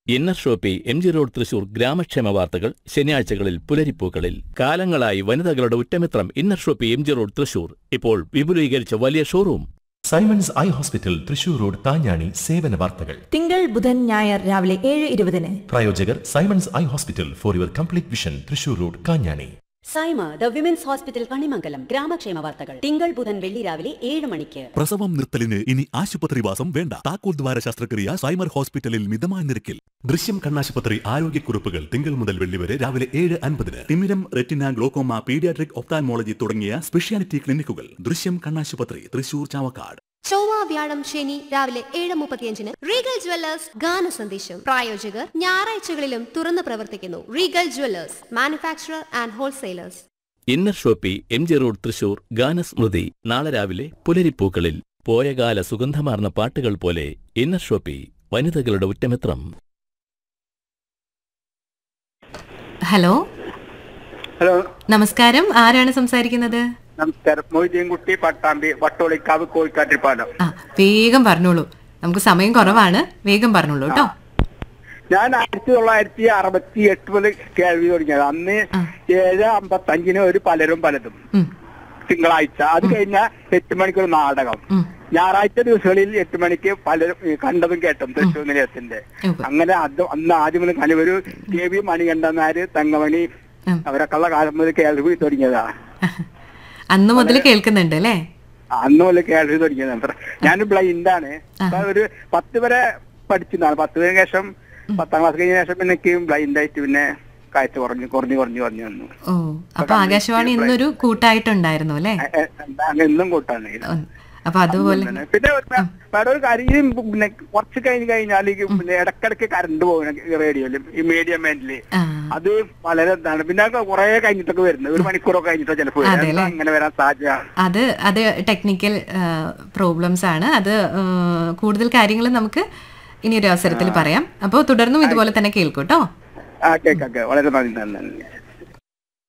Inner shoppe M G road Thrissur ഗ്രാമക്ഷേമ വാർത്തകൾ ശനിയാഴ്ചകളിൽ പുലരിപ്പൂക്കളിൽ കാലങ്ങളായി വനിതകളുടെ ഉറ്റമിത്രം inner shoppe M G road Thrissur ഇപ്പോൾ വിപുലീകരിച്ച വലിയ showroom Simons eye hospital Thrissur road Thanjani സേവന വാർത്തകൾ തിങ്കൾ ബുധൻ ഞായർ രാവിലെ ഏഴ് ഇരുപതിന് പ്രായോജകർ Simons eye hospital for your complete vision Thrissur road Kanjani Saima the women's hospital Kanimangalam ഗ്രാമക്ഷേമ വാർത്തകൾ തിങ്കൾ ബുധൻ വെള്ളി രാവിലെ ഏഴ് മണിക്ക് പ്രസവം നിർത്തലിന് ഇനി ആശുപത്രിവാസം വേണ്ട താക്കോൽ ദ്വാര ശസ്ത്രക്രിയ സൈമർ ഹോസ്പിറ്റലിൽ മിതമായ നിരക്കിൽ ദൃശ്യം കണ്ണാശുപത്രി ആരോഗ്യക്കുറിപ്പുകൾ തിങ്കൾ മുതൽ വെള്ളി വരെ രാവിലെ ഏഴ് അൻപതിന് തിമിരം റെറ്റിന ഗ്ലോക്കോമ പീഡിയാട്രിക് ഒപ്താൽമോളജി തുടങ്ങിയ സ്പെഷ്യാലിറ്റി ക്ലിനിക്കുകൾ ദൃശ്യം കണ്ണാശുപത്രി തൃശൂർ ചാവക്കാട് ചൊവ്വ വ്യാഴം ശനി രാവിലെ ഏഴ് മുപ്പത്തിയഞ്ചിന് റീഗൽ ജ്വല്ലേഴ്സ് ഗാന സന്ദേശം പ്രായോജകർ ഞായറാഴ്ചകളിലും തുറന്നു പ്രവർത്തിക്കുന്നു Regal jewellers manufacturer and wholesalers inner shoppe M G road Thrissur ഗാനസ്മൃതി നാളെ രാവിലെ പുലരിപ്പൂക്കളിൽ പോയകാല സുഗന്ധമാർന്ന പാട്ടുകൾ പോലെ ഇന്നർ ഷോപ്പി വനിതകളുടെ ഉറ്റമിത്രം ഹലോ ഹലോ നമസ്കാരം ആരാണ് സംസാരിക്കുന്നത് നമസ്കാരം മൊയ്തീൻകുട്ടി പട്ടാമ്പി വട്ടോളിക്കാവ് കോഴിക്കാട്ടിപ്പാലം ആ വേഗം പറഞ്ഞോളൂ നമുക്ക് സമയം കുറവാണ് വേഗം പറഞ്ഞോളൂ കേട്ടോ ഞാൻ ആയിരത്തി തൊള്ളായിരത്തി അറുപത്തി എട്ട് മുതൽ കേൾവി തുടങ്ങിയത് അന്ന് ഏഴ് അമ്പത്തഞ്ചിന് ഒരു പലരും പലതും ഉം, തിങ്കളാഴ്ച അത് കഴിഞ്ഞ എട്ട് മണിക്ക് ഒരു നാടകം ഉം. ഞായറാഴ്ച ദിവസങ്ങളിൽ എട്ട് മണിക്ക് പലരും ഈ കണ്ടതും കേട്ടും തൃശ്ശൂർ നിലയത്തിന്റെ ഉവ്വ്. അങ്ങനെ അത് അന്ന് ആദ്യം മുതൽ കനി ഒരു കെ വി മണികണ്ഠനാര് തങ്കമണി ഉം. അവരൊക്കെ ഉള്ള കാലം മുതൽ കേൾവി തുടങ്ങിയതാ അന്ന് മുതൽ കേൾക്കുന്നുണ്ട് അല്ലേ അന്ന് മുതൽ കേൾവി തുടങ്ങിയതാണ് ഞാൻ ബ്ലൈൻഡ് ആണ് അപ്പൊ ഒരു പത്ത് വരെ പഠിച്ചതാണ് പത്ത് വരെ ശേഷം പത്താം ക്ലാസ് കഴിഞ്ഞ ശേഷം പിന്നെ എനിക്ക് ബ്ലൈൻഡ് ആയിട്ട് പിന്നെ കാഴ്ച കുറഞ്ഞു കുറഞ്ഞു കുറഞ്ഞു കുറഞ്ഞു വന്നു ഓ അപ്പൊ ആകാശവാണി ഇന്നൊരു കൂട്ടായിട്ടുണ്ടായിരുന്നു അല്ലേ എ- എ- എന്താ എന്നും കൂട്ടാണ് ഇത്. ഉം. അപ്പൊ അതുപോലെ പിന്നെ പിന്നെ ഒരു വേ- വേറെ ഒരു കാര്യം ഈ പിന്നെ കുറച്ച് കഴിഞ്ഞ് കഴിഞ്ഞാൽ ഈ പിന്നെ ഇടക്കിടക്ക് കറണ്ട് പോകും റേഡിയോയിലും ഈ മീഡിയം ബാൻഡില് ആ അത് വളരെ ഇതാണ് പിന്നെ അത് കുറെ കഴിഞ്ഞിട്ടൊക്കെ വരുന്നത് ഒരു മണിക്കൂറൊക്കെ കഴിഞ്ഞിട്ടോ ചിലപ്പോൾ വരും. അതെ അല്ലേ? എന്താ അങ്ങനെ വരാൻ സാധ്യതയാണ് അത് അത് ടെക്നിക്കൽ പ്രോബ്ലംസ് ആണ് അത് ആ, കൂടുതൽ കാര്യങ്ങൾ നമുക്ക് ഇനി ഒരു അവസരത്തിൽ പറയാം അപ്പോൾ തുടർന്നും ഇതുപോലെ തന്നെ കേൾക്കൂട്ടോ ആ കേൾക്കാം വളരെ നന്ദി നന്ദി